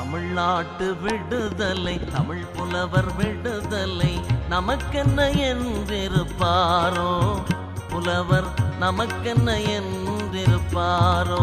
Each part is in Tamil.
தமிழ்நாட்டு விடுதலை தமிழ் புலவர் விடுதலை நமக்கென்ன என்றிருப்பாரோ புலவர் நமக்கென்ன என்றிருப்பாரோ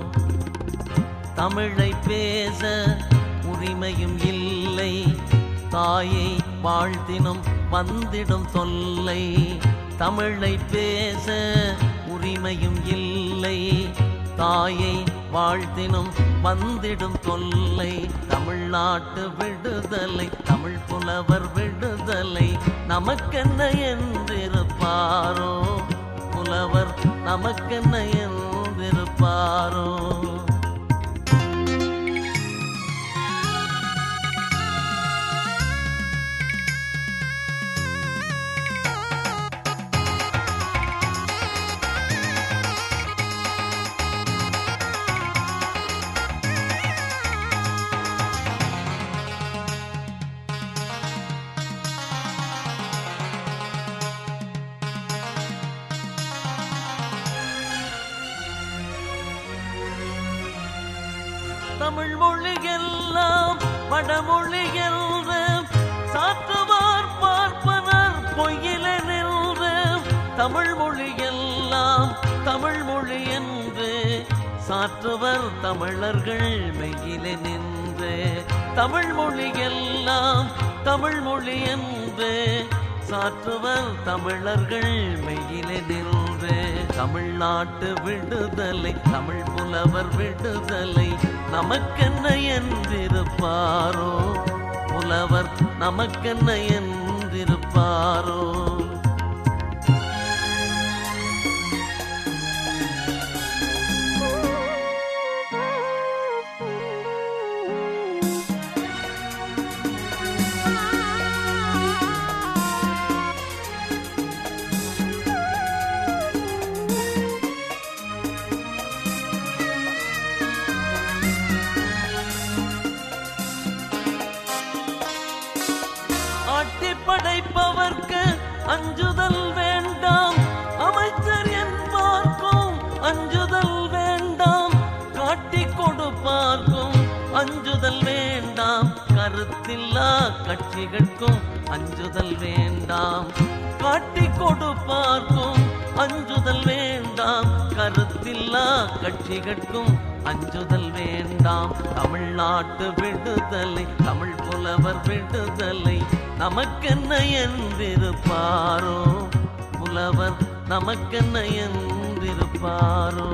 தமிழை பேச உரிமையும் இல்லை தாயை வாழ்த்தினும் வந்திடும் தொல்லை தமிழை பேச உரிமையும் இல்லை தாயை வாழ்த்தினும் வந்திடும் தொல்லை தமிழ்நாட்டு விடுதலை தமிழ் புலவர் விடுதலை நமக்கென்ன என்றிருப்பாரோ புலவர் நமக்கென்ன என்றிருப்பாரோ தமிழ் மொழி எல்லாம் வடமொழி என்று சாற்றுவார் பார்ப்பனர் பொய்யில நின்று தமிழ் மொழி எல்லாம் தமிழ் மொழி என்று சாற்றுவர் தமிழர்கள் மெய்யில நின்று தமிழ் மொழி எல்லாம் தமிழ் மொழி என்று சாற்றுவர் தமிழர்கள் மெய்யிலே நின்று தமிழ்நாட்டு விடுதலை தமிழ் புலவர் விடுதலை நமக்கென்ன என்றிருப்பாரோ புலவர் நமக்கென்ன என்றிருப்பாரோ ஆட்டி படைப்பவர்க்கு அஞ்சுதல் வேண்டாம் அமைச்சர் என்பார்க்கும் அஞ்சுதல் வேண்டாம் காட்டி கொடுப்பார்க்கும் அஞ்சுதல் வேண்டாம் கருத்தில்லா கட்சிகளுக்கும் அஞ்சுதல் வேண்டாம் காட்டி கொடுப்பார்க்கும் அஞ்சுதல் வேண்டாம் கருத்தில்லா கட்சிகளுக்கும் அஞ்சுதல் வேண்டாம் தமிழ்நாட்டு விடுதலை தமிழ் புலவர் விடுதலை நமக்கென்ன என்றிருப்பாரோ புலவர் நமக்கென்ன என்றிருப்பாரோ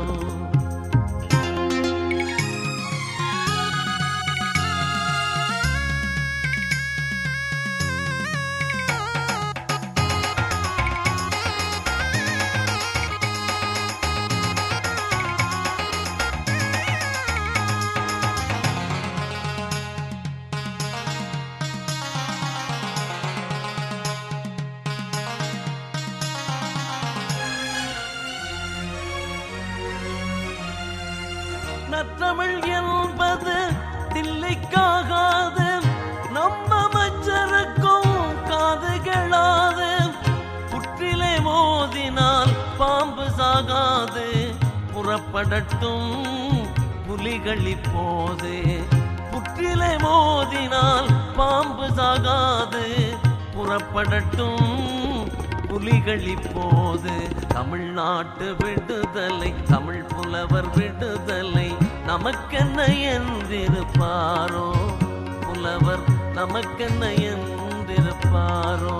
நற்றமிழ் என்பது தில்லைக்காகாது நம்ம அமைச்சருக்கும் காது கேளாது புற்றிலே மோதினால் பாம்பு சாகாது புறப்படட்டும் புலிகள் இப்போது புற்றிலே மோதினால் பாம்பு சாகாது புறப்படட்டும் புலிகள் இப்போது தமிழ்நாட்டு விடுதலை தமிழ் புலவர் விடுதலை நமக்கென்ன என்றிருப்பாரோ புலவர் நமக்கென்ன என்றிருப்பாரோ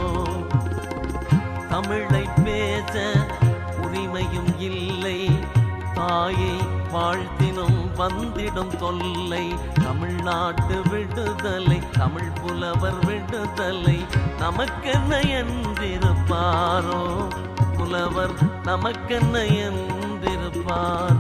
தமிழை பேச உரிமையும் இல்லை தாயை வாழ்த்தினும் வந்திடும் தொல்லை தமிழ்நாட்டு விடுதலை தமிழ் புலவர் விடுதலை நமக்கென்ன என்றிருப்பாரோ புலவர் நமக்கென்ன என்றிருப்பாரோ